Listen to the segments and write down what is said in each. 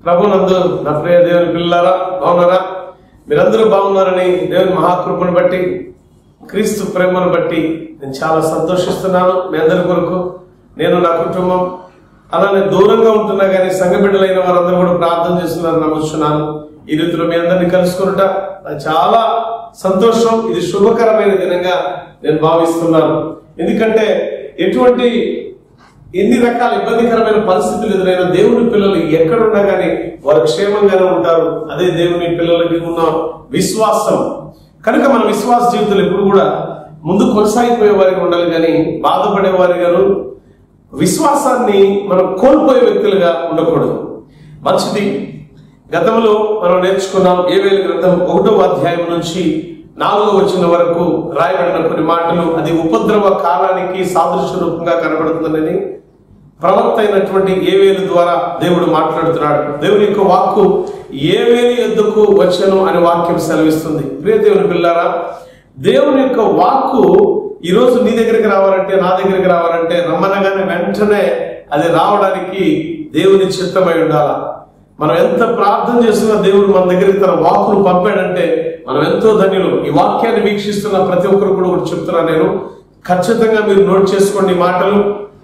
ప్రభు నందు నా ప్రియ దేవుని పిల్లలారా బాగున్నారా మీరందరూ బాగున్నారని దేవుని మహాకృపను బట్టి క్రీస్తు ప్రేమను బట్టి నేను చాలా సంతోషిస్తున్నాను మీ అందరి కొరకు నేను నా కుటుంబం అలానే దూరంగా ఉంటున్నా కానీ సంఘ బిడ్డలైన వారందరూ కూడా ప్రార్థన చేస్తున్నారని నమ్ముతున్నాను ఈ రీతిలో మీ అందరినీ కలుసుకున్నట నాకు చాలా సంతోషం ఇది శుభకరమైన దినంగా నేను భావిస్తున్నాను ఎందుకంటే ఎటువంటి ఎన్ని రకాల ఇబ్బందికరమైన పరిస్థితులు ఎదురైనా దేవుని పిల్లలు ఎక్కడున్నా కానీ వారు క్షేమంగానే ఉంటారు అదే దేవుని పిల్లలకి ఉన్న విశ్వాసం కనుక మన విశ్వాస జీవితంలో ఎప్పుడు కూడా ముందు కొనసాగిపోయే వారికి ఉండాలి కానీ బాధపడే వారిగాను విశ్వాసాన్ని మనం కోల్పోయే వ్యక్తులుగా ఉండకూడదు మంచిది గతంలో మనం నేర్చుకున్నాం ఏవేలు గ్రంథం ఒకటో అధ్యాయం నుంచి నాలుగో వచ్చిన వరకు రాయబడిన కొన్ని మాటలు అది ఉపద్రవ కాలానికి సాదృశ్య రూపంగా కనబడుతుందని ప్రవక్త అయినటువంటి ఏవేలు ద్వారా దేవుడు మాట్లాడుతున్నాడు దేవుని యొక్క వాక్కు ఏవేలు ఎద్దుకు వచ్చను అనే వాక్యం సెలవిస్తుంది ప్రియ దేవుని పిల్లారా దేవుని యొక్క వాక్కు ఈ రోజు నీ దగ్గరికి రావాలంటే నా దగ్గరికి రావాలంటే రమ్మనగానే వెంటనే అది రావడానికి దేవుని చిత్తమై ఉండాలా మనం ఎంత ప్రార్థన చేస్తున్నా దేవుడు మన దగ్గరికి తన వాక్కును పంపాడంటే మనం ఎంతో ధన్యులు ఈ వాక్యాన్ని వీక్షిస్తున్న ప్రతి ఒక్కరు కూడా ఒకటి చెప్తున్నా నేను ఖచ్చితంగా మీరు నోట్ చేసుకోండి ఈ మాటలు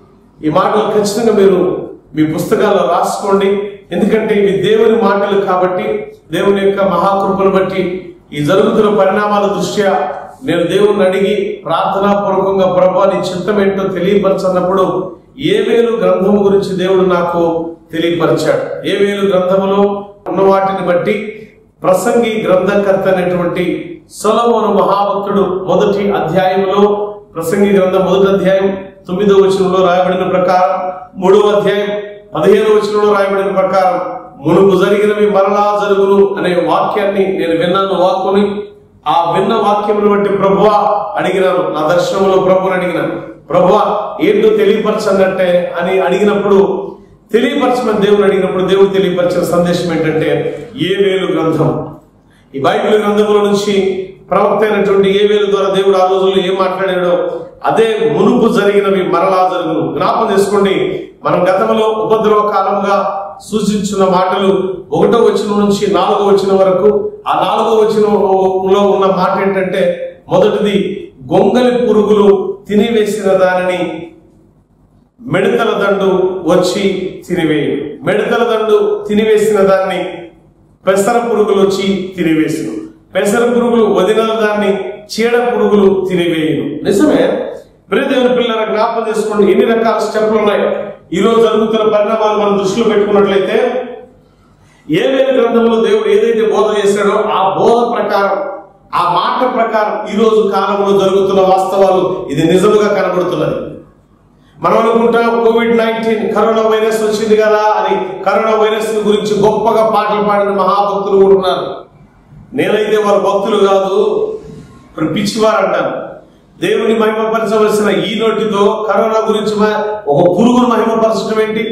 ఈ మాటలు ఖచ్చితంగా మీరు మీ పుస్తకాల్లో రాసుకోండి ఎందుకంటే ఇవి దేవుని మాటలు కాబట్టి దేవుని యొక్క మహాకృపను బట్టి ఈ జరుగుతున్న పరిణామాల దృష్ట్యా నేను దేవుణ్ణి అడిగి ప్రార్థనాపూర్వకంగా ప్రభా నీ చిత్తం ఏంటో తెలియపరచన్నప్పుడు ఏ వేలు గ్రంథము గురించి దేవుడు నాకు తెలియపరిచాడు ఏ వేలు గ్రంథములో ఉన్న వాటిని బట్టి ప్రసంగి గ్రంథకర్త అనేటువంటి సొలమోను మహాభక్తుడు మొదటి అధ్యాయంలో ప్రసంగి గ్రంథం మొదటి అధ్యాయం తొమ్మిదో వచనంలో రాయబడిన ప్రకారం మూడవ అధ్యాయం పదిహేను వచనంలో రాయబడిన ప్రకారం మునుపు జరిగినవి మరలా జరుగును అనే వాక్యాన్ని నేను విన్నాను వాక్కుని ఆ విన్న వాక్యమును బట్టి ప్రభువా అడిగినాను నా దర్శనంలో ప్రభుని అడిగినాను ప్రభువా ఏంటో తెలియపరచన్నట్టే అని అడిగినప్పుడు తెలియపరచమని దేవుడు అడిగినప్పుడు దేవుడు తెలియపరిచిన సందేశం ఏంటంటే ఏ వేలు గ్రంథం ఈ బైబిల్ గ్రంథముల నుంచి ప్రవక్త అయినటువంటి ఏ వేలు ద్వారా దేవుడు ఆ రోజుల్లో ఏం మాట్లాడాడో అదే మునుపు జరిగినవి మరలా జరుగును జ్ఞాపకం చేసుకోండి మనం గతంలో ఉపద్రవ కాలముగా సూచించిన మాటలు ఒకటో వచనం నుంచి నాలుగో వచనం వరకు ఆ నాలుగో వచనంలో ఉన్న మాట ఏంటంటే మొదటిది గొంగలి పురుగులు తినివేసిన దానిని మిడతల దండు వచ్చి తినివేయు మిడతల దండు తినివేసిన దాన్ని పెసర పురుగులు వచ్చి తినివేసును పెసర పురుగులు వదిలిన దాన్ని చీడ పురుగులు తినివేయును నిజమే ప్రియదేవుని పిల్లల జ్ఞాపకం చేసుకోండి ఎన్ని రకాల స్టెప్లు ఉన్నాయి ఈ రోజు జరుగుతున్న పరిణామాలు మనం దృష్టిలో పెట్టుకున్నట్లయితే ఏ వేరు గ్రంథంలో దేవుడు ఏదైతే బోధ చేశాడో ఆ బోధ ప్రకారం ఆ మాట ప్రకారం ఈ రోజు కాలంలో జరుగుతున్న వాస్తవాలు ఇది నిజముగా కనబడుతున్నది మనం అనుకుంటాం కోవిడ్ నైన్టీన్ కరోనా వైరస్ వచ్చింది కదా అని కరోనా వైరస్ గురించి గొప్పగా పాటలు పాడిన మహాభక్తులు కూడా ఉన్నారు నేనైతే వారు భక్తులు కాదు ఇప్పుడు పిచ్చివారు అంటాను దేవుని మహిమపరచవలసిన ఈ నోటితో కరోనా గురించి మ- ఒక పురుగును మహిమపరచడం ఏంటి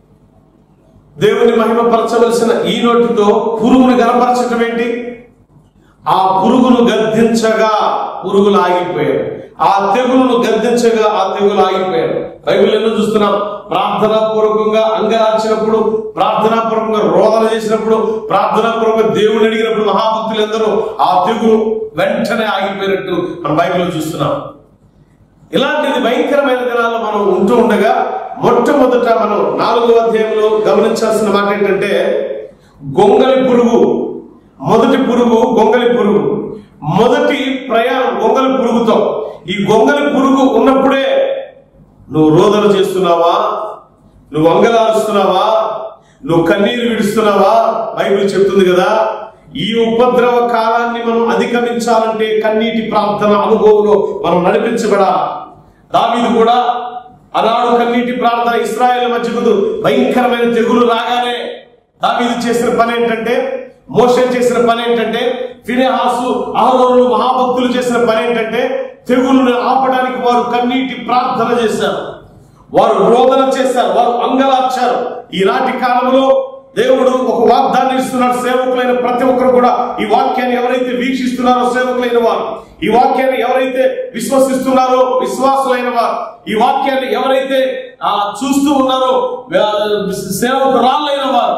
దేవుని మహిమపరచవలసిన ఈ నోటితో పురుగుని గనపరచడం ఏంటి ఆ పురుగును గద్దించగా పురుగులు ఆగిపోయారు ఆ తెగులను గద్దించగా ఆ తెగులు ఆగిపోయారు బైబిల్ ఎన్నో చూస్తున్నాం ప్రార్థనా పూర్వకంగా అంగరార్చినప్పుడు ప్రార్థనా పూర్వకంగా రోదన చేసినప్పుడు ప్రార్థనా పూర్వకంగా దేవుని అడిగినప్పుడు మహాభక్తులు ఎందరో ఆ తెగులు వెంటనే ఆగిపోయినట్టు మన బైబిల్లో చూస్తున్నాం ఇలాంటిది భయంకరమైన దినాల్లో మనం ఉంటూ ఉండగా మొట్టమొదట మనం నాలుగో అధ్యాయంలో గమనించాల్సిన మాట ఏంటంటే గొంగలి పురుగు మొదటి పురుగు గొంగలి పురుగు మొదటి ప్రయాణం గొంగలి పురుగుతో ఈ గొంగలి పురుగు ఉన్నప్పుడే నువ్వు రోదన చేస్తున్నావా నువ్వు అంగలారుస్తున్నావా నువ్వు కన్నీరు విడుస్తున్నావా బైబిల్ చెప్తుంది కదా ఈ ఉపద్రవ కాలాన్ని మనం అధిగమించాలంటే కన్నీటి ప్రార్థన అనుభవంలో మనం నడిపించబడాలి దావీదు కూడా ఆనాడు కన్నీటి ప్రార్థన ఇస్రాయేల్ మధ్య ముందు భయంకరమైన తెగులు రాగానే దావీదు చేసిన పని ఏంటంటే మోషే చేసిన పని ఏంటంటే ఫినెహాసు ఆరోను మహాభక్తులు చేసిన పని ఏంటంటే తెగులును ఆపడానికి వారు కన్నీటి ప్రార్థన చేశారు వారు రోదన చేశారు వారు అంగలార్చారు ఈనాటి కాలంలో దేవుడు ఒక వాగ్దాన్ని ఇస్తున్నాడు సేవకులైన ప్రతి ఒక్కరు కూడా ఈ వాక్యాన్ని ఎవరైతే వీక్షిస్తున్నారో సేవకులైన వారు ఈ వాక్యాన్ని ఎవరైతే విశ్వసిస్తున్నారో విశ్వాసులైన వారు ఈ వాక్యాన్ని ఎవరైతే ఆ, చూస్తూ ఉన్నారో ఆ, సేవకురాళ్ళైన వారు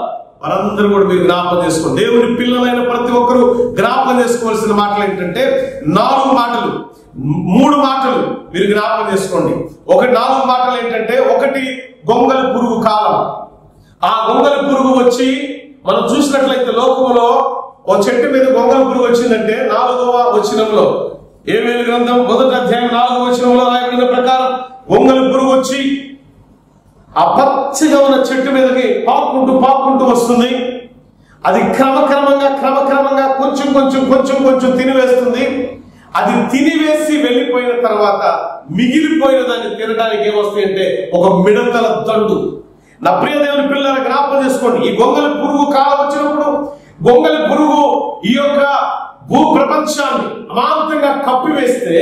వారందరూ కూడా మీరు జ్ఞాపకం చేసుకోండి దేవుని పిల్లలైన ప్రతి ఒక్కరూ జ్ఞాపకం చేసుకోవాల్సిన మాటలు ఏంటంటే నాలుగు మాటలు మూడు మాటలు మీరు జ్ఞాపకం చేసుకోండి ఒకటి నాలుగు మాటలు ఏంటంటే ఒకటి గొంగలి పురుగు కాలం ఆ గొంగలి పురుగు వచ్చి మనం చూసినట్లయితే లోకంలో ఓ చెట్టు మీద గొంగలి పురుగు వచ్చిందంటే నాలుగవ వచనంలో ఏమేలు గ్రంథం మొదటి అధ్యాయం నాలుగవ వచనంలో రాయబడిన ప్రకారం గొంగలి పురుగు వచ్చి ఆ పచ్చగా ఉన్న చెట్టు మీదకి పాక్కుంటూ పాక్కుంటూ వస్తుంది అది క్రమక్రమంగా క్రమక్రమంగా కొంచెం కొంచెం కొంచెం కొంచెం తినివేస్తుంది అది తినివేసి వెళ్ళిపోయిన తర్వాత మిగిలిపోయిన దాన్ని తినడానికి ఏమొస్తాయి అంటే ఒక మిడతల దండు నా ప్రియ దేవుని పిల్లల జ్ఞాపకం చేసుకోండి ఈ గొంగలి పురుగు కాలం వచ్చినప్పుడు గొంగలి పురుగు ఈ యొక్క భూ ప్రపంచాన్ని అమాంతంగా కప్పివేస్తే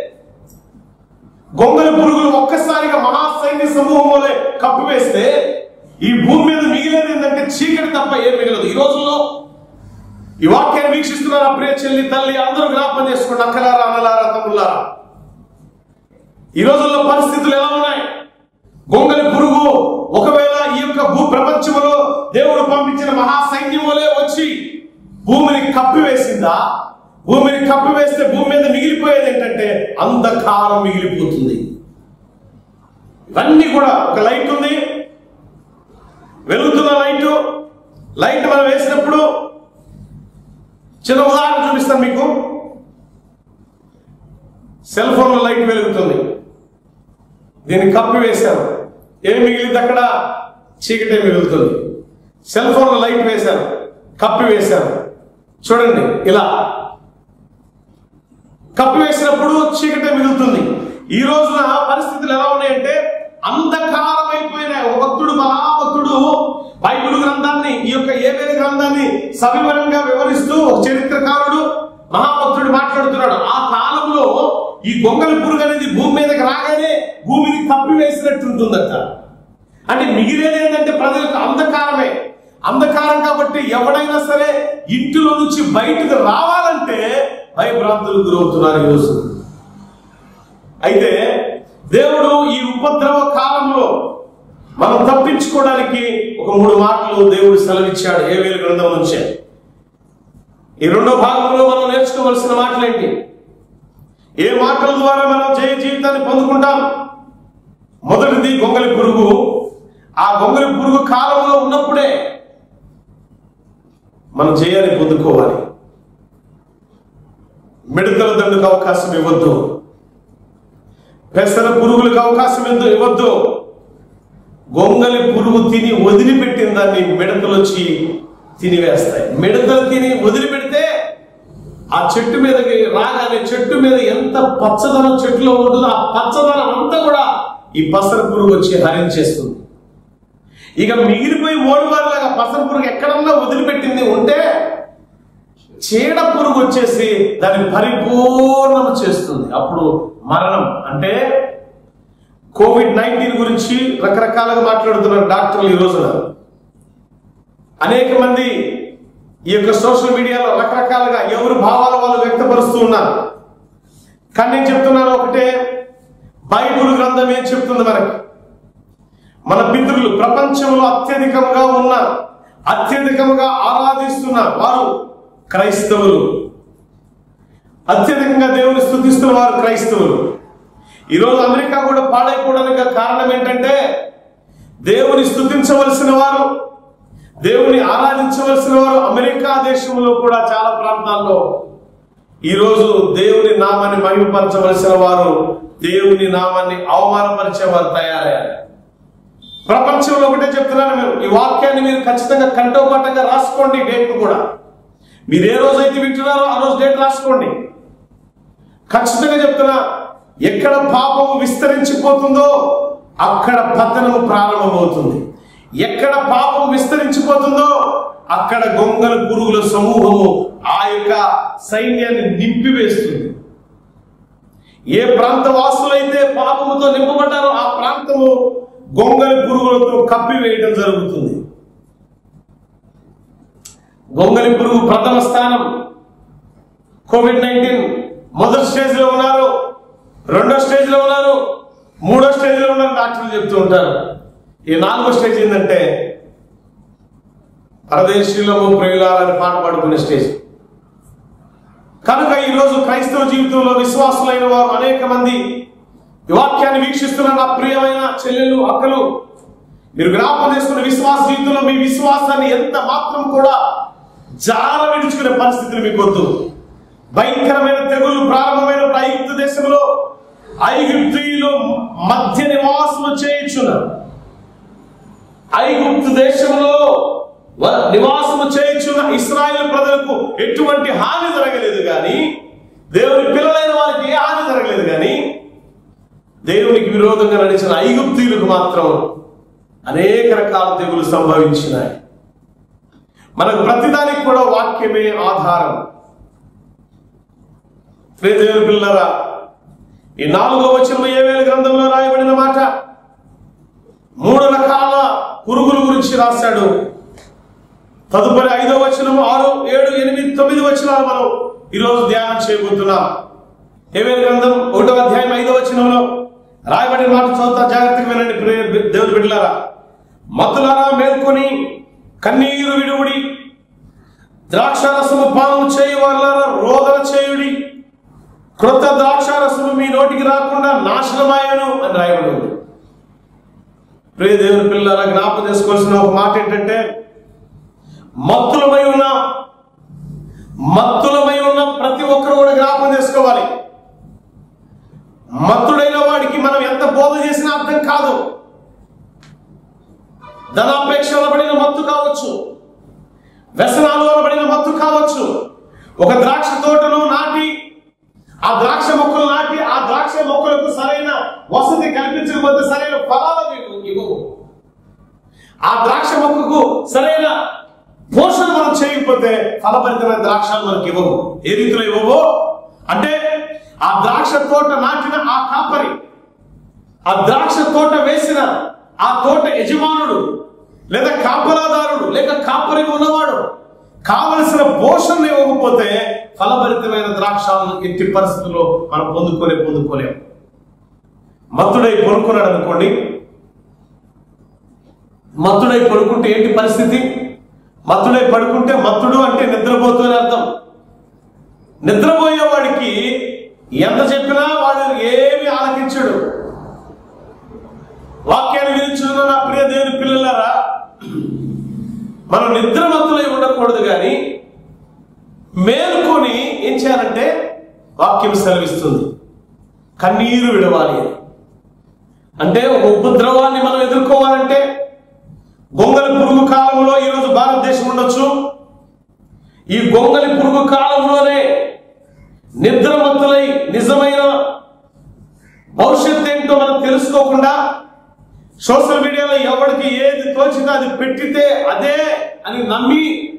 గొంగలి పురుగులు ఒక్కసారిగా మహాసైన్య సమూహం వలె కప్పివేస్తే ఈ భూమి మీద మిగిలేది ఏంటంటే చీకటి తప్ప ఏం మిగలదు ఈ రోజుల్లో ఈ వాక్యాన్ని వీక్షిస్తున్నారు ప్రియ చెల్లి తల్లి అందరూ జ్ఞాపకం చేసుకోండి అక్కలారా అన్నలారా తమ్ముళ్ళారా ఈ రోజుల్లో పరిస్థితులు ఎలా ఉన్నాయి గొంగలి పురుగు ఒకవేళ ఈ యొక్క భూ ప్రపంచంలో దేవుడు పంపించిన మహాసైన్యం వలె వచ్చి భూమిని కప్పివేసిందా భూమిని కప్పివేస్తే భూమి మీద మిగిలిపోయేది ఏంటంటే అంధకారం మిగిలిపోతుంది ఇవన్నీ కూడా ఒక లైట్ ఉంది వెలుగుతున్న లైట్ లైట్ మనం వేసినప్పుడు చిన్న ఉదాహరణ చూపిస్తాను మీకు సెల్ ఫోన్ లైట్ వెలుగుతుంది దీన్ని కప్పి వేశారు ఏం మిగిలింది అక్కడ చీకటే మిగులుతుంది సెల్ ఫోన్ లైట్ వేశారు కప్పి వేశారు చూడండి ఇలా కప్పి వేసినప్పుడు చీకటే మిగులుతుంది ఈ రోజున పరిస్థితులు ఎలా ఉన్నాయంటే అంధకారం అయిపోయినాయి ఒక భక్తుడు మహాభక్తుడు బైబిల్ గ్రంథాన్ని ఈ యొక్క ఏవేల గ్రంథాన్ని సవివరంగా వివరిస్తూ ఒక చరిత్రకారుడు మహాభక్తుడు మాట్లాడుతున్నాడు ఆ కాలంలో ఈ గొంగలి పురుగు అనేది భూమి మీదకి రాగానే భూమిని కప్పివేసినట్టు ఉంటుందట అంటే మిగిలేది ఏంటంటే ప్రజలకు అంధకారమే అంధకారం కాబట్టి ఎవడైనా సరే ఇంటిలో నుంచి బయటకు రావాలంటే భయభ్రాంతులు గురవుతున్నారు ఈరోజు అయితే దేవుడు ఈ ఉపద్రవ కాలంలో మనం తప్పించుకోవడానికి ఒక మూడు మాటలు దేవుడు సెలవిచ్చాడు ఏ వేలు గ్రంథం నుంచే ఈ రెండో భాగంలో మనం నేర్చుకోవలసిన మాటలేంటి ఏ మాటల ద్వారా మనం జయ జీవితాన్ని పొందుకుంటాం మొదటిది గొంగలి పురుగు ఆ గొంగలి పురుగు కాలంలో ఉన్నప్పుడే మనం జయాన్ని పొందుకోవాలి మిడతల దండుకు అవకాశం ఇవ్వద్దు పెసర పురుగులకు అవకాశం ఎందుకు ఇవ్వద్దు గొంగలి పురుగు తిని వదిలిపెట్టిన దాన్ని మిడతలు వచ్చి తినివేస్తాయి మిడతలు తిని వదిలిపెడితే ఆ చెట్టు మీదకి రాగానే చెట్టు మీద ఎంత పచ్చదనం చెట్టులో ఉంటుందో ఆ పచ్చదనం అంతా కూడా ఈ పసర పురుగు వచ్చి హరించేస్తుంది ఇక మిగిలిపోయి ఓడివారిలాగా పసర పురుగు ఎక్కడన్నా వదిలిపెట్టింది ఉంటే చీడ పురుగు వచ్చేసి దాన్ని పరిపూర్ణం చేస్తుంది అప్పుడు మరణం అంటే కోవిడ్ నైన్టీన్ గురించి రకరకాలుగా మాట్లాడుతున్నారు డాక్టర్లు ఈ రోజున అనేక మంది ఈ యొక్క సోషల్ మీడియాలో రకరకాలుగా ఎవరు భావాలు వాళ్ళు వ్యక్తపరుస్తూ ఉన్నారు కానీ నేను చెప్తున్నాను ఒకటే బైబుల్ గ్రంథం ఏం చెప్తుంది మనకి మన పితృలు ప్రపంచంలో అత్యధికంగా ఉన్న అత్యధికంగా ఆరాధిస్తున్న వారు క్రైస్తవులు అత్యధికంగా దేవుని స్థుతిస్తున్న వారు క్రైస్తవులు ఈరోజు అమెరికా కూడా పాడైపోవడానికి గల కారణం ఏంటంటే దేవుని స్థుతించవలసిన వారు దేవుని ఆరాధించవలసిన వారు అమెరికా దేశంలో కూడా చాలా ప్రాంతాల్లో ఈరోజు దేవుని నామాన్ని మహిమపరచవలసిన వారు దేవుని నామాన్ని అవమానపరిచే వారు తయారయ్యారు ప్రపంచంలో ఒకటే చెప్తున్నాను మీరు ఈ వాక్యాన్ని మీరు ఖచ్చితంగా కంటోపాటంగా రాసుకోండి డేట్ కూడా మీరు ఏ రోజు అయితే వింటున్నారో ఆ రోజు డేట్ రాసుకోండి ఖచ్చితంగా చెప్తున్నా ఎక్కడ పాపము విస్తరించిపోతుందో అక్కడ పతనము ప్రారంభమవుతుంది ఎక్కడ పాపం విస్తరించిపోతుందో అక్కడ గొంగల పురుగుల సమూహము ఆ యొక్క సైన్యాన్ని నింపివేస్తుంది ఏ ప్రాంత వాసులైతే పాపముతో నింపబడ్డారో ఆ ప్రాంతము గొంగలి పురుగులతో కప్పివేయడం జరుగుతుంది గొంగలి పురుగు ప్రథమ స్థానం కోవిడ్ నైన్టీన్ మొదటి స్టేజ్ లో ఉన్నారు రెండో స్టేజ్ లో ఉన్నారు మూడో స్టేజ్ లో ఉన్నారు డాక్టర్లు చెప్తూ ఉంటారు ఈ నాలుగో స్టేజ్ ఏంటంటే పరదేశీలము ప్రియులాలని పాట పాడుకునే స్టేజ్ కనుక ఈరోజు క్రైస్తవ జీవితంలో విశ్వాసులైన వారు అనేక మంది ఈ వాక్యాన్ని వీక్షిస్తున్న నా ప్రియమైన చెల్లెలు అక్కలు మీరు జ్ఞాపకం చేసుకున్న విశ్వాస జీవితంలో మీ విశ్వాసాన్ని ఎంత మాత్రం కూడా జార విడుచుకునే పరిస్థితులు మీకు వద్దు భయంకరమైన తెగులు ప్రారంభమైనప్పుడు ఐగుప్తు దేశంలో ఐగుప్తీయులు మధ్య నివాసము చేయించున్నారు ఐగుప్తు దేశంలో వ- నివాసము చేయించున్న ఇస్రాయేల్ ప్రజలకు ఎటువంటి హాని జరగలేదు కానీ దేవుని పిల్లలైన వారికి ఏ హాని జరగలేదు కానీ దేవునికి విరోధంగా నడిచిన ఐగుప్తీయులకు మాత్రం అనేక రకాల తెగులు సంభవించినాయి మనకు ప్రతిదానికి కూడా వాక్యమే ఆధారం ప్రియ దేవుని పిల్లరా ఈ నాలుగో వచనం ఏవేల గ్రంథంలో రాయబడిన మాట మూడు రకాల పురుగుల గురించి రాశాడు తదుపరి ఐదో వచనం ఆరు ఏడు ఎనిమిది తొమ్మిది వచనాలు మనం ఈరోజు ధ్యానం చేయబోతున్నాం ఏవేల గ్రంథం ఒకటో అధ్యాయం ఐదో వచనంలో రాయబడిన మాట చదువుతా జాగ్రత్తగా వినండి ప్రియ- దేవుని బిడ్డలారా మతులారా మేల్కొని కన్నీరు విడువుడి ద్రాక్షారసము పానం చేయి వాళ్ళారా రోదన చేయుడి క్రొత్త ద్రాక్షారసము మీ నోటికి రాకుండా నాశనమాయను అని రాయబడి ఉంది ప్రియ దేవుని పిల్లల జ్ఞాపకం చేసుకోవాల్సిన ఒక మాట ఏంటంటే మత్తులమై ఉన్న మత్తులమై ఉన్న ప్రతి ఒక్కరు కూడా జ్ఞాపకం చేసుకోవాలి మత్తుడైన వాడికి మనం ఎంత బోధ చేసినా అర్థం కాదు ధనాపేక్ష పడిన మత్తు కావచ్చు వ్యసనాలు పడిన మత్తు కావచ్చు ఒక ద్రాక్ష తోటను నాటి ఆ ద్రాక్ష మొక్కలు నాటి ఆ ద్రాక్ష మొక్కలకు సరైన వసతి కల్పించకపోతే సరైన ఫలాలు మీకు ఇవ్వవు ఆ ద్రాక్ష మొక్కకు సరైన పోషణ మనం చేయకపోతే ఫలభరితమైన ద్రాక్షలు మనకి ఇవ్వవు ఏ రీతిలో ఇవ్వవు అంటే ఆ ద్రాక్ష తోట నాటిన ఆ కాపరి ఆ ద్రాక్ష తోట వేసిన ఆ తోట యజమానుడు లేదా కాపలాదారుడు లేక కాపరిగా ఉన్నవాడు కావలసిన పోషణ ఇవ్వకపోతే ఫలభరితమైన ద్రాక్షాలను ఎట్టి పరిస్థితుల్లో మనం పొందుకోలే పొందుకోలేం మత్తుడై పొనుకున్నాడు అనుకోండి మత్తుడై పడుకుంటే ఏంటి పరిస్థితి మత్తుడై పడుకుంటే మత్తుడు అంటే నిద్రపోతూ అని అర్థం నిద్రపోయేవాడికి ఎంత చెప్పినా వాడు ఏమి ఆలకించడు వాక్యాన్ని వినిచున్న నా ప్రియ దేవుని పిల్లలారా మనం నిద్రమత్తులై ఉండకూడదు కానీ మేల్కొని ఏం చేయాలంటే వాక్యం సెలవిస్తుంది కన్నీరు విడవాలి అని. అంటే ఒక ఉపద్రవాన్ని మనం ఎదుర్కోవాలంటే గొంగలి పురుగు కాలంలో ఈరోజు భారతదేశం ఉండొచ్చు ఈ గొంగలి పురుగు కాలంలోనే నిద్రమత్తులై నిజమైన భవిష్యత్ ఏంటో మనం తెలుసుకోకుండా సోషల్ మీడియాలో ఎవరికి ఏది తోచితే అది పెట్టితే అదే అని నమ్మి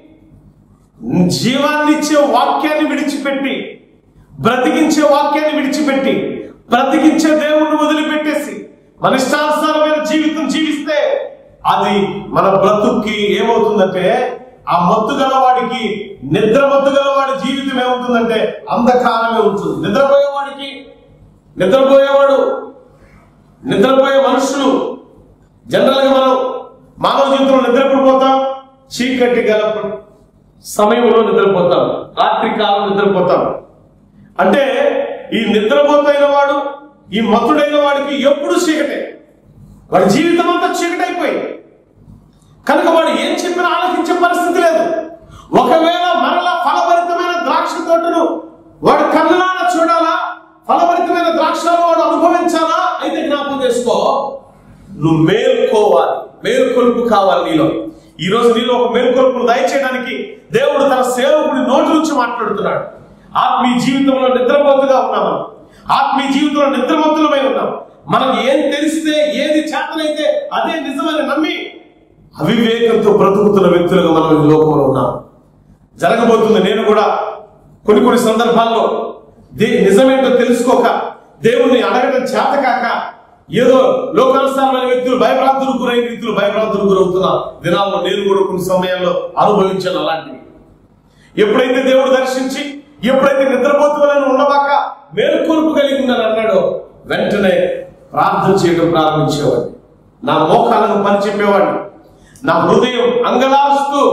జీవాన్నిచ్చే వాక్యాన్ని విడిచిపెట్టి బ్రతికించే వాక్యాన్ని విడిచిపెట్టి బ్రతికించే దేవుణ్ణి వదిలిపెట్టేసి మన ఇష్టానుసారమైన జీవితం జీవిస్తే అది మన బ్రతుక్కి ఏమవుతుందంటే ఆ మత్తు గలవాడికి నిద్ర మత్తు గలవాడి జీవితం ఏమవుతుందంటే అంధకారమే ఉంటుంది నిద్రపోయేవాడికి నిద్రపోయేవాడు నిద్రపోయే మనుషులు జనరల్ గా మనం మానవ జీవితంలో నిద్రపోతాం చీకటి గల సమయంలో నిద్రపోతాం రాత్రి కాలం నిద్రపోతాం అంటే ఈ నిద్రపోతైన వాడు ఈ మత్తుడైన వాడికి ఎప్పుడు చీకటే వాడి జీవితం అంతా చీకటైపోయింది కనుక వాడు ఏం చెప్పినా ఆలోచించే పరిస్థితి లేదు ఒకవేళ మరలా ఫలభరితమైన ద్రాక్ష తోటను వాడు కళ్ళాన చూడాలా ఫలభరితమైన ద్రాక్షను వాడు అనుభవించాలా అయితే జ్ఞాపకం చేసుకో నువ్వు మేల్కోవాలి మేల్కొలుపు కావాలి నీలో ఈ రోజు నీలో ఒక మేల్కొలుపును దయచేయడానికి దేవుడు తన సేవకుడి నోటి నుంచి మాట్లాడుతున్నాడు ఆత్మీయ జీవితంలో నిద్రపోతుగా ఉన్నాం మనం ఆత్మీయ జీవితంలో నిద్రమత్తులమై ఉన్నాం మనకు ఏం తెలిస్తే ఏది చేతనైతే అదే నిజమని నమ్మి అవివేకంతో బ్రతుకుతున్న వ్యక్తులుగా మనం ఈ లోకంలో ఉన్నాం జరగబోతుంది నేను కూడా కొన్ని కొన్ని సందర్భాల్లో దే నిజమేంటో తెలుసుకోక దేవుణ్ణి అడగడం చేతకాక ఏదో లోకానుసారమైన వ్యక్తులు భయభ్రాంతులకు గురైన వ్యక్తులు భయభ్రాంతులకు గురవుతున్న దినాల్లో నేను కూడా కొన్ని సమయాల్లో అనుభవించాను అలాంటివి ఎప్పుడైతే దేవుడు దర్శించి ఎప్పుడైతే నిద్రపోతులని ఉండబాక మేలుకొలుపు కలిగి ఉందని అన్నాడో వెంటనే ప్రార్థన చేయడం ప్రారంభించేవాడిని నా మోకాలను పని చెప్పేవాడిని నా హృదయం అంగలారుస్తూ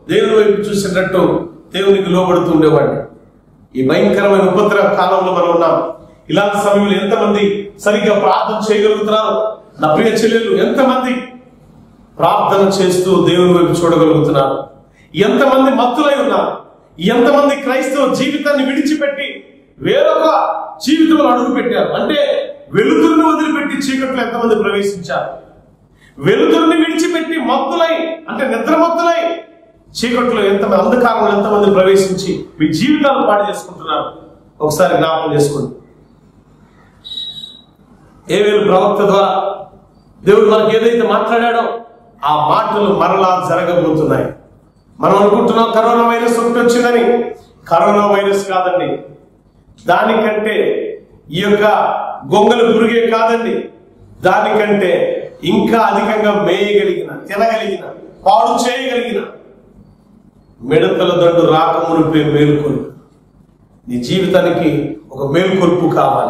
దేవుని వైపు చూసేటట్టు దేవునికి లోబడుతూ ఉండేవాడిని ఈ భయంకరమైన ఉపద్రవ కాలంలో మనం ఉన్నాం ఇలాంటి సమయంలో ఎంతమంది సరిగ్గా ప్రార్థన చేయగలుగుతున్నారు నా ప్రియ చెల్లెలు ఎంతమంది ప్రార్థన చేస్తూ దేవుని వైపు చూడగలుగుతున్నారు ఎంతమంది మత్తులై ఉన్నారు ఎంతమంది క్రైస్తవ జీవితాన్ని విడిచిపెట్టి వేరొక జీవితంలో అడుగు పెట్టారు అంటే వెలుతురుని వదిలిపెట్టి చీకట్లో ఎంతమంది ప్రవేశించారు వెలుతురుని విడిచిపెట్టి మత్తులై అంటే నిద్ర మత్తులై చీకట్లో ఎంతమంది అంధకారంలో ఎంతమంది ప్రవేశించి మీ జీవితాలు పాడు చేసుకుంటున్నారు ఒకసారి జ్ఞాపకం చేసుకోండి ఏవేలు ప్రవక్త ద్వారా దేవుడు మనకి ఏదైతే మాట్లాడాడో ఆ మాటలు మరలా జరగబోతున్నాయి మనం అనుకుంటున్నాం కరోనా వైరస్ ఒకటి వచ్చిందని కరోనా వైరస్ కాదండి దానికంటే ఈ యొక్క గొంగలు పురుగే కాదండి దానికంటే ఇంకా అధికంగా మేయగలిగిన తినగలిగిన పాడు చేయగలిగిన మిడతల దండు రాకమునిపే మేలుకొల్పు నీ జీవితానికి ఒక మేలుకొల్పు కావాలి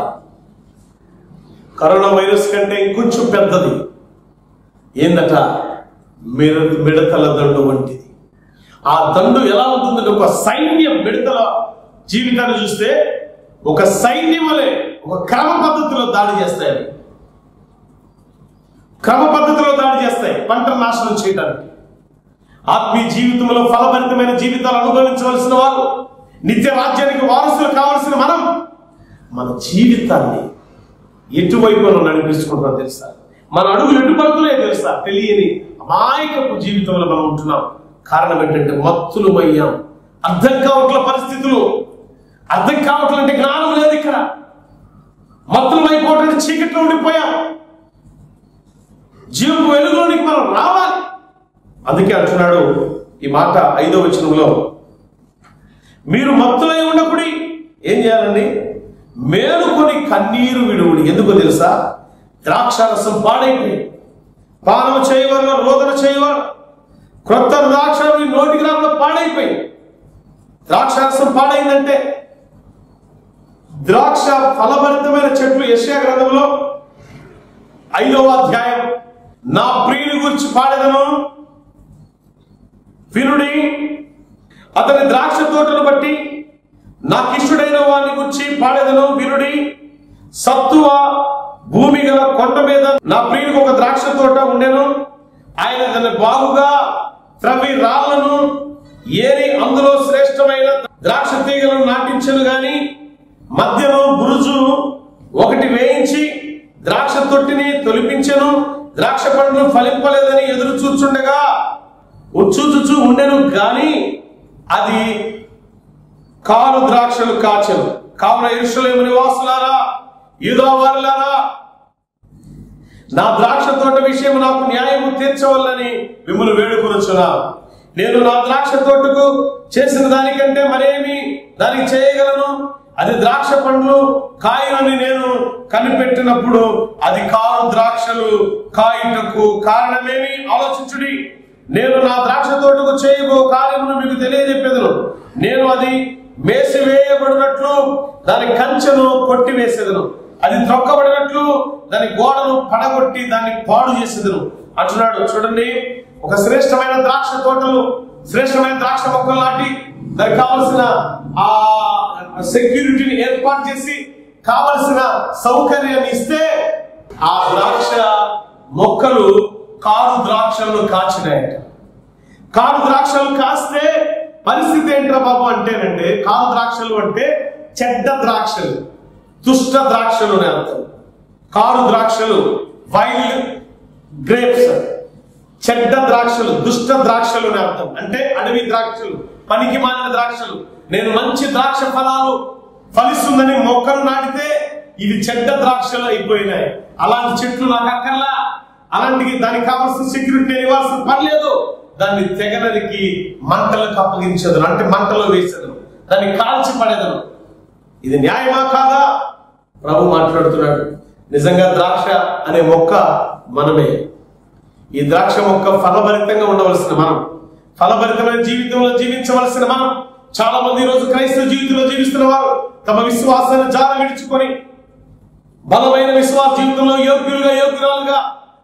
కరోనా వైరస్ కంటే ఇంకొంచెం పెద్దది ఏందట మిడ మిడతల దండు వంటిది ఆ దండు ఎలా ఉంటుందంటే ఒక సైన్యం మిడతల జీవితాన్ని చూస్తే ఒక సైన్యం వలె ఒక క్రమ పద్ధతిలో దాడి చేస్తాయి అవి. క్రమ పద్ధతిలో దాడి చేస్తాయి పంటను నాశనం చేయడానికి ఆత్మీయ జీవితంలో ఫలభరితమైన జీవితాలు అనుభవించవలసిన వారు నిత్య రాజ్యానికి వారసులు కావలసిన మనం మన జీవితాన్ని ఎటువైపు మనం నడిపించుకుంటున్నాం తెలుసా మన అడుగులు ఎటు పడుతున్నాయో తెలుసా తెలియని అమాయకపు జీవితంలో మనం ఉంటున్నాం కారణం ఏంటంటే మత్తులమయ్యాం అర్థం కావట్ల పరిస్థితులు అర్థం కావట్లంటే జ్ఞానం లేదు ఇక్కడ మత్తులమైపోవటం చీకట్లో ఉండిపోయాం జీవపు వెలుగులోనికి మనం రావాలి అందుకే అంటున్నాడు ఈ మాట ఐదో వచనంలో మీరు మత్తులై ఉండకుడి ఏం చేయాలండి మేలుకొని కన్నీరు విడువుడి ఎందుకో తెలుసా ద్రాక్షారసం పాడైపోయి పానము చేయవారు రోదన చేయవారు క్రొత్త ద్రాక్ష మీ నోటికి రావడం పాడైపోయింది ద్రాక్షారసం పాడైందంటే ద్రాక్ష ఫలభరితమైన చెట్లు యశ్యా గ్రంథంలో ఐదవ అధ్యాయం నా ప్రియుని గురించి పాడేదను వినుడి అతని ద్రాక్ష తోటను బట్టి నాకు ఇష్టడైన వాడిని గురించి పాడేదను వినుడి సత్తువ భూమి గల కొండ మీద నా ప్రియునికి ఒక ద్రాక్ష తోట ఉండెను ఆయన దాన్ని బాగుగా త్రవి రాళ్లను ఏరి అందులో శ్రేష్టమైన ద్రాక్ష తీగలను నాటించను గాని మధ్యలో బురుజు ఒకటి వేయించి ద్రాక్ష తొట్టిని తొలిపించెను ద్రాక్ష పండ్లు ఫలింపలేదని ఎదురు చూచుండగా ఉచ్చుచుచు ఉండెను గాని అది కారు ద్రాక్షలు కాచెను కావున ఎరుషలేము నివాసులారా యూదావారులారా నా ద్రాక్ష తోట విషయం నాకు న్యాయము తీర్చవల్లని మిమ్మల్ని వేడుకొనుచున్నా నేను నా ద్రాక్ష తోటకు చేసిన దానికంటే మరేమి దానికి చేయగలను అది ద్రాక్ష పండ్లు కాయలని నేను కనిపెట్టినప్పుడు అది కారు ద్రాక్షలు కాయుటకు కారణమేమి ఆలోచించుడి నేను నా ద్రాక్ష తోటకు చేయబో కార్యమును మీకు తెలియజెప్పేదను నేను అది మేసివేయబడినట్లు దాని కంచెను కొట్టివేసేదను అది త్రొక్కబడినట్లు దాని గోడను పడగొట్టి దాన్ని పాడు చేసేదను అంటున్నాడు చూడండి ఒక శ్రేష్టమైన ద్రాక్ష తోటలు శ్రేష్టమైన ద్రాక్ష మొక్కలు నాటి దానికి కావలసిన ఆ సెక్యూరిటీని ఏర్పాటు చేసి కావలసిన సౌకర్యాన్ని ఇస్తే ఆ ద్రాక్ష మొక్కలు కారు ద్రాక్షలను కాచినాయట కారు ద్రాక్షలు కాస్తే పరిస్థితి ఏంట్రా బాబు అంటేనంటే కారు ద్రాక్షలు అంటే చెడ్డ ద్రాక్షలు దుష్ట ద్రాక్షలు అని అర్థం కారు ద్రాక్షలు వైల్డ్ గ్రేప్స్ చెడ్డ ద్రాక్షలు దుష్ట ద్రాక్షలు అని అర్థం అంటే అడవి ద్రాక్షలు పనికి మాలిన ద్రాక్షలు నేను మంచి ద్రాక్ష ఫలాలు ఫలిస్తుందని మొక్కలు నాటితే ఇవి చెడ్డ ద్రాక్షలు అయిపోయినాయి అలాంటి చెట్లు నాకు అక్కర్లా అలాంటి దానికి కావాల్సిన సెక్యూరిటీ నేను ఇవ్వాల్సిన పని లేదు దాన్ని తెగనరికి మంటలకు అప్పగించదు అంటే మంటలో వేసేదను దాన్ని కాల్చి పడేదను ఇది న్యాయమా కాదా ప్రభు మాట్లాడుతున్నాడు నిజంగా ద్రాక్ష అనే మొక్క మనమే ఈ ద్రాక్ష మొక్క ఫలభరితంగా ఉండవలసిన మనం ఫలభరితమైన జీవితంలో జీవించవలసిన మనం చాలా మంది ఈ రోజు క్రైస్తవ జీవితంలో జీవిస్తున్న వారు తమ విశ్వాసాన్ని జార విడుచుకొని బలమైన విశ్వాస జీవితంలో యోగ్యులుగా యోగ్యురాలుగా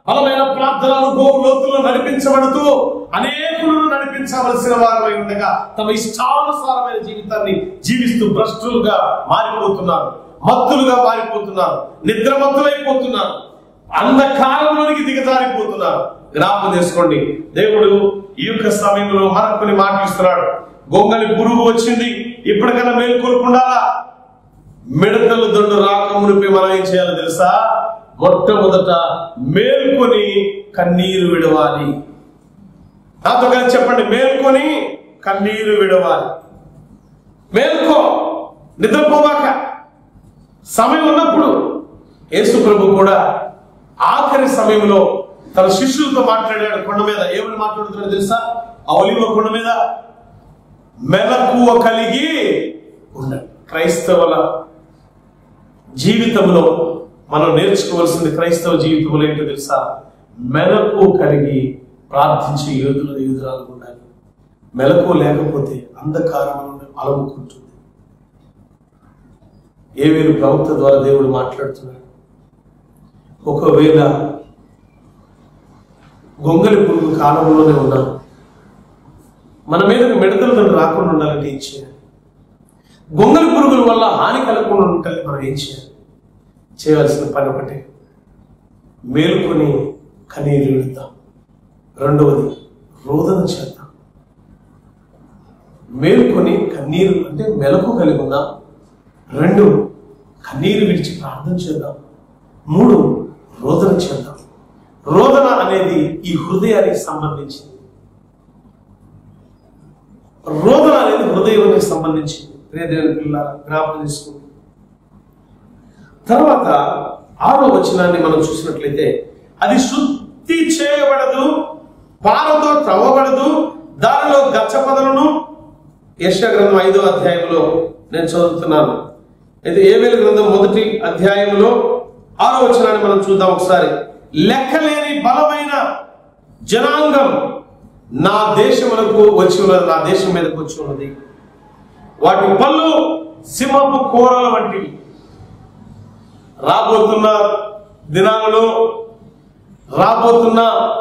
బలమైన ప్రార్థన అనుభవం లోతుల్లో నడిపించబడుతూ అనేకులను నడిపించవలసిన వారమై ఉండగా తమ ఇష్టానుసారమైన జీవితాన్ని జీవిస్తూ భ్రష్టులుగా మారిపోతున్నారు మత్తులుగా మారిపోతున్నారు నిద్రమత్తులైపోతున్నారు అంధకారంలోనికి దిగజారిపోతున్నారు జ్ఞాపకం చేసుకోండి దేవుడు ఈ యొక్క సమయంలో మనకు కొన్ని మాటలు ఇస్తున్నాడు గొంగలి పురుగు వచ్చింది ఇప్పటికైనా మేల్కొల్పుండాలా మిడతల దొడ్డు రాక మునిపి మనం ఏం చేయాలో తెలుసా మొట్టమొదట మేల్కొని కన్నీరు విడవాలి నాతో కలిసి చెప్పండి మేల్కొని కన్నీరు విడవాలి మేల్కో నిద్రపోవాక సమయం ఉన్నప్పుడు యేసు ప్రభు కూడా ఆఖరి సమయంలో తన శిష్యులతో మాట్లాడాడు కొండ మీద ఏమని మాట్లాడుతున్నాడు తెలుసా ఆ ఒలివ కొండ మీద మెలకువ కలిగి ఉండండి క్రైస్తవుల జీవితంలో మనం నేర్చుకోవాల్సింది క్రైస్తవ జీవితంలో ఏంటో తెలుసా మెలకు కలిగి ప్రార్థించే యోధులు యోధురాలు ఉండాలి మెలకు లేకపోతే అంధకారం అలముకుంటుంది ఏ వీరు ప్రవక్త ద్వారా దేవుడు మాట్లాడుతున్నాడు ఒకవేళ గొంగలి పురుగు కాలంలోనే ఉన్నాం మన మీదకి మిడతలు రాకుండా ఉండాలంటే ఏం చేయాలి గొంగలి పురుగుల వల్ల హాని కలగకుండా ఉండాలి మనం ఏం చేయాలి చేయవలసిన పని ఒకటే మేలుకొని కన్నీరు విడుద్దాం రెండవది రోదన చేద్దాం మేలుకొని కన్నీరు అంటే మెలకు కలిగి ఉందాం రెండు కన్నీరు విడిచి ప్రార్థన చేద్దాం మూడు రోదన చేద్దాం రోదన అనేది ఈ హృదయానికి సంబంధించింది రోదన అనేది హృదయానికి సంబంధించింది ప్రియదేవుని పిల్ల జ్ఞాపకం చేసుకోండి తర్వాత ఆరో వచనాన్ని మనం చూసినట్లయితే అది శుద్ధి చేయబడదు పాలతో త్రవ్వబడదు దానిలో గచ్చపదలను యశ గ్రంథం ఐదో అధ్యాయంలో నేను చదువుతున్నాను అయితే ఏవేల గ్రంథం మొదటి అధ్యాయంలో ఆరో వచనాన్ని మనం చూద్దాం ఒకసారి లెక్కలేని బలమైన జనాంగం నా దేశములకు వచ్చి ఉన్నది నా దేశం మీదకి వచ్చి ఉన్నది వాటి పళ్ళు సింహపు కూరల వంటివి రాబోతున్న దినాలలో రాబోతున్న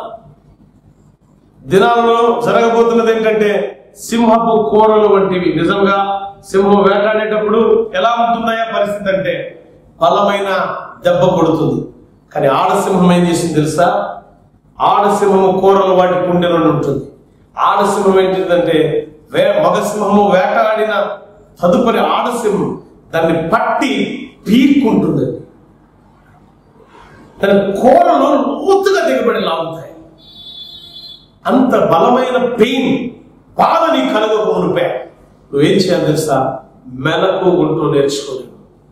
దినాలలో జరగబోతున్నది ఏంటంటే సింహపు కూరలు వంటివి నిజంగా సింహం వేటాడేటప్పుడు ఎలా ఉంటుందయ్యా పరిస్థితి అంటే బలమైన దెబ్బ కొడుతుంది కానీ ఆడసింహం ఏం చేసింది తెలుసా ఆడసింహము కూరలు వాటి కుండెలో ఉంటుంది ఆడసింహం ఏంటిదంటే వే మగసింహము వేటాడిన తదుపరి ఆడసింహం దాన్ని పట్టి పీక్కుంటుందండి దాని కూరలు లోతుగా దిగబడి లాగుతాయి అంత బలమైన పెయిన్ బాధ నీ కలగక మునిపే నువ్వేం చేయాలి తెలుసా మెలకు ఉంటూ నేర్చుకోలేవు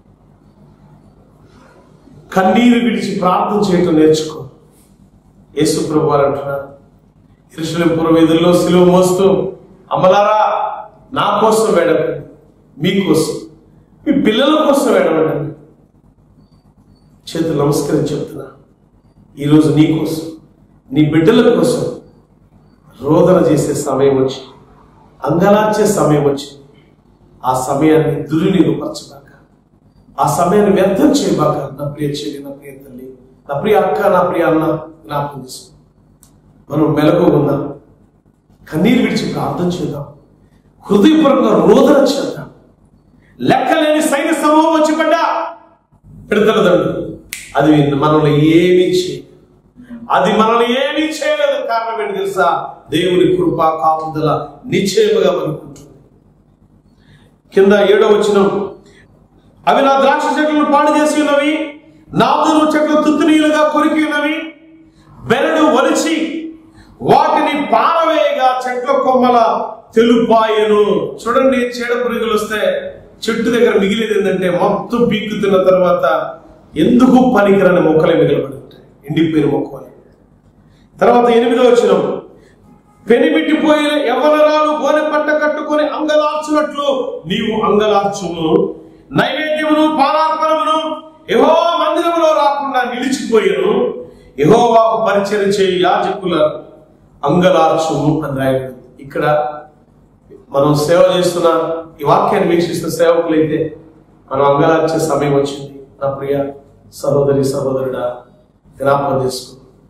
కన్నీరు విడిచి ప్రార్థన చేయటం నేర్చుకో యేసు ప్రభు వారు అంటున్నారు ఇరుషులేం పురవీధుల్లో సిలువ మోస్తూ అమ్మలారా నా కోసం వేడకండి మీకోసం మీ పిల్లల కోసం వేడమండి చేతులు నమస్కరించి చెప్తున్నా ఈరోజు నీ కోసం నీ బిడ్డల కోసం రోదన చేసే సమయం వచ్చి అంగలార్చే సమయం వచ్చి ఆ సమయాన్ని దుర్వినియోగపరచబాక ఆ సమయాన్ని వ్యర్థం చేయబాక నా ప్రియ చెల్లి నా ప్రియ తల్లి నా ప్రియ అక్క నా ప్రియ అన్న జ్ఞాపకం చేసుకో మనం మెలకు ఉందాం కన్నీరు విడిచి ప్రార్థన చేద్దాం హృదయపూర్వకంగా రోదన చేద్దాం లెక్కలేని సైన్య సమూహం వచ్చి పడ్డా విడుదల దండు అది మనల్ని ఏమీ చేయదు అది మనల్ని ఏమీ చేయలేదు కారణం ఏంటి తెలుసా దేవుని కృప కాపుదల నిశ్చయముగా మనకు ఉంటుంది కింద ఏడో వచ్చిన అవి నా ద్రాక్ష చెట్లను పాడు చేసి ఉన్నవి నాదురు చెట్లు తుత్తునీలుగా కొరికి ఉన్నవి బెరడు ఒలిచి వాటిని పారవేయగా చెట్ల కొమ్మల తెలుపాయను చూడండి చీడ పురుగులు వస్తే చెట్టు దగ్గర మిగిలేది ఏంటంటే మొత్తం పీక్కుతున్న తర్వాత ఎందుకు పనికిరని మొక్కలే మిగిలిపడి ఉంటాయి ఎండిపోయిన మొక్కలు తర్వాత ఎనిమిదో వచ్చిన పెనిమిట్టిపోయిన యవనరాలు గోనె పట్ట కట్టుకొని అంగలార్చున్నట్లు నీవు అంగలార్చును నైవేద్యమును పారార్పణమును యహో మందిరములో రాకుండా నిలిచిపోయాను యహోవాకు పరిచయం చేయి యాజకుల అంగలార్చును అని రాయబడింది ఇక్కడ మనం సేవ చేస్తున్న ఈ వాక్యాన్ని వీక్షిస్తున్న సేవకులైతే మనం అంగలార్చే సమయం వచ్చింది నా ప్రియ సహోదరి సహోదరుడా జ్ఞాపకం చేసుకో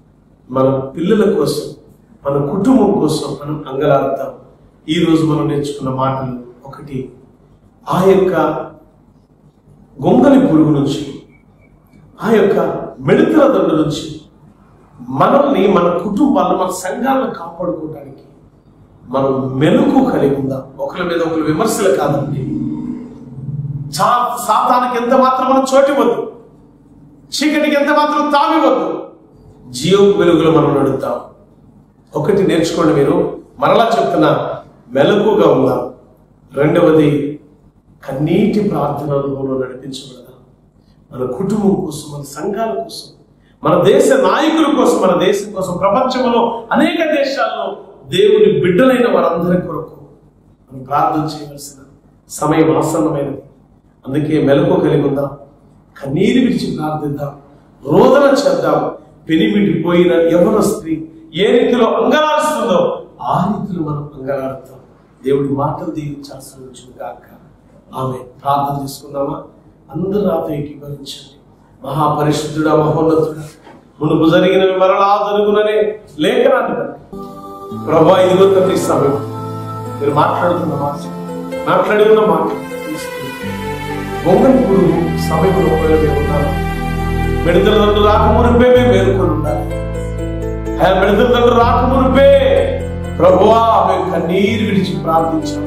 మన పిల్లల కోసం మన కుటుంబం కోసం మనం అంగలాడతాం ఈ రోజు మనం నేర్చుకున్న మాటలు ఒకటి ఆ యొక్క గొంగలి పురుగు నుంచి ఆ యొక్క మిడతల దండు నుంచి మనల్ని మన కుటుంబాలను మన సంఘాలను కాపాడుకోవడానికి మనం మెలకు కలిగి ఉందాం ఒకరి మీద ఒకరు విమర్శలు కాదండి చా సాతానికి ఎంత మాత్రం మనం చోటివద్దు చీకటికి ఎంత మాత్రం తావివద్దు జీవం వెలుగులో మనం నడుద్దాం ఒకటి నేర్చుకోండి మీరు మరలా చెప్తున్నా మెలకుగా ఉందాం రెండవది కన్నీటి ప్రార్థన అనుభవంలో నడిపించబడదాం మన కుటుంబం కోసం మన సంఘాల కోసం మన దేశ నాయకుల కోసం మన దేశం కోసం ప్రపంచంలో అనేక దేశాల్లో దేవుని బిడ్డలైన వారందరి కొరకు మనం ప్రార్థన చేయవలసిన సమయం ఆసన్నమైనది అందుకే మెలకు కలిగి ఉందాం కన్నీరు విడిచి ప్రార్థిద్దాం రోదన చేద్దాం పెనిమిటిపోయిన యవన స్త్రీ ఏ రీతిలో అంగలాడుస్తుందో ఆ రీతిలో మనం అంగలాడుతాం దేవుడి మాటలు దీవించాల్సిన వచ్చింది కాక ఆమె ప్రార్థన చేసుకుందామా అందరూ నాతో ఏకీభవించండి మహాపరిశుద్ధుడా మహోన్నతుడా మునుపు జరిగినవి మరలా జరుగుననే లేఖనాన్ని బట్టి ప్రభా ఇదిగో తండ్రి ఈ సమయం మీరు మాట్లాడుతున్న మాట మాట్లాడి ఉన్న మాట బొమ్మని పురుగు సమయంలో ఉపయోగమే ఉన్నారు మిడతల దండు రాకమునిపే మేము మేలుకొని ఉండాలి ఆ మిడతల దండు రాకమునిపే ప్రభువా మేము కన్నీరు విడిచి ప్రార్థించాము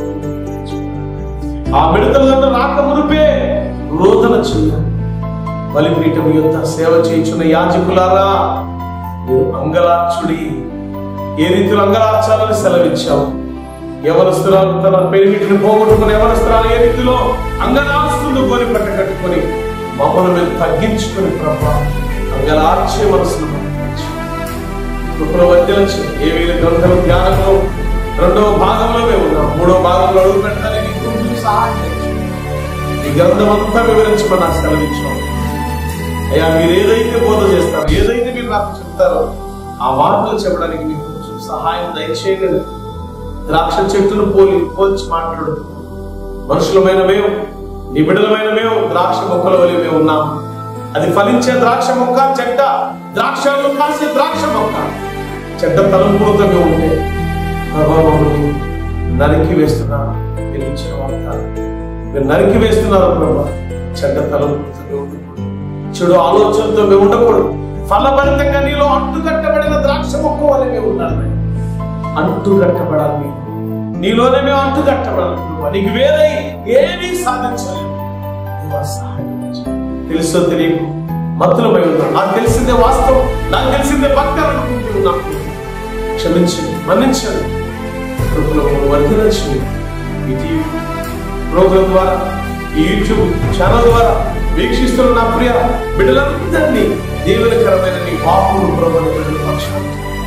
ఆ మిడతల దండు రాకమునిపే రోదన చేయాలి బలిపీఠం యొక్క సేవ చేయించున్న యాజకులారా మీరు అంగలార్చుడి ఏ రీతిలో అంగలార్చాలని సెలవిచ్చావు యవనస్తురాలు తన పెరిమిటిని పోగొట్టుకుని యవనస్తురాలు ఏ రీతిలో అంగలార్స్తుందో కొని పట్ట కట్టుకొని మమ్మల్ని మేము తగ్గించుకొని ప్రభా అంగలార్చే మనసును పంపించు. కృపలో వర్తించు ఏ వీళ్ళ గ్రంథం ధ్యానంలో రెండవ భాగంలో మేము ఉన్నాం మూడో భాగంలో అడుగు పెట్టడానికి నీ కృపను సహాయం చేయండి. ఈ గ్రంథం అంతా వివరించమని నాకు సెలవిచ్చాం అయ్యా మీరు ఏదైతే బోధ చేస్తారో ఏదైతే మీరు నాకు చెప్తారో ఆ మాటలు చెప్పడానికి మీకు కొంచెం సహాయం దయచేయగలరు ద్రాక్ష చెట్టును పోలి పోల్చి మాట్లాడుతూ మనుషులమైన మేము నిబిడలమైన మేము ద్రాక్ష మొక్కల వలె మేము ఉన్నాం అది ఫలించే ద్రాక్ష మొక్క చెడ్డ ద్రాక్షలో కాసే ద్రాక్ష మొక్క చెడ్డ తలంపులతో మేము ఉంటే ప్రభావముని నరికి వేస్తున్నారు మీరు ఇచ్చిన వార్త మీరు నరికి వేస్తున్నారు ప్రభా చెడ్డ తలంపులతో మేము ఉండకూడదు చెడు ఆలోచనతో మేము ఉండకూడదు ఫలభరితంగా నీలో అంటుకట్టబడిన ద్రాక్ష మొక్క వలె మేము ఉండాలి అంటు కట్టబడాలి మీరు. నీలోనే మేము అంటు కట్టబడాలి నువ్వు నీకు వేరే ఏమీ సాధించలేము దేవా, సహాయం చేయి. తెలుసో తెలియకు మత్తులమై ఉన్నాం నాకు తెలిసిందే వాస్తవం నాకు తెలిసిందే భక్తి అనుకుంటూ ఉన్నాం క్షమించండి మన్నించండి కృపలో వర్ధించండి ఈ టీవీ ప్రోగ్రాం ద్వారా ఈ యూట్యూబ్ ఛానల్ ద్వారా వీక్షిస్తున్న నా ప్రియ బిడ్డలందరినీ దీవెనకరమైన నీ వాకులు ప్రభుత్వ బిడ్డల పక్షాన్ని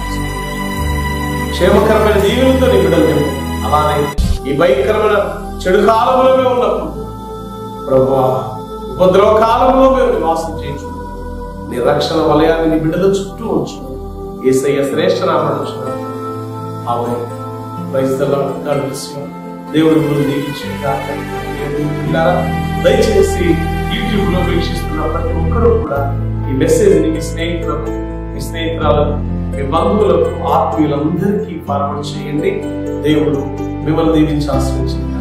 క్షేమకరమైన దీవులతో నీ బిడ్డలు మేము అలానే ఈ భయంకరమైన చెడు కాలంలో మేము ఉన్నప్పుడు ప్రభు ఉపద్రవ కాలంలో మేము నివాసం చేయించు నీ రక్షణ వలయాన్ని నీ బిడ్డల చుట్టూ ఉంచు ఏసయ్య శ్రేష్ఠ నామను ఆమె క్రైస్తవ దేవుడి గురు దీవించిన కాక దేవుడి పిల్లారా, దయచేసి యూట్యూబ్ లో వీక్షిస్తున్న ప్రతి ఒక్కరూ కూడా ఈ మెసేజ్ ని మీ స్నేహితులకు మీ స్నేహితురాలకు మీ బంధువులకు ఆత్మీయులందరికీ ఫార్వర్డ్ చేయండి దేవుడు మిమ్మల్ని దీవించి ఆశ్రయించింది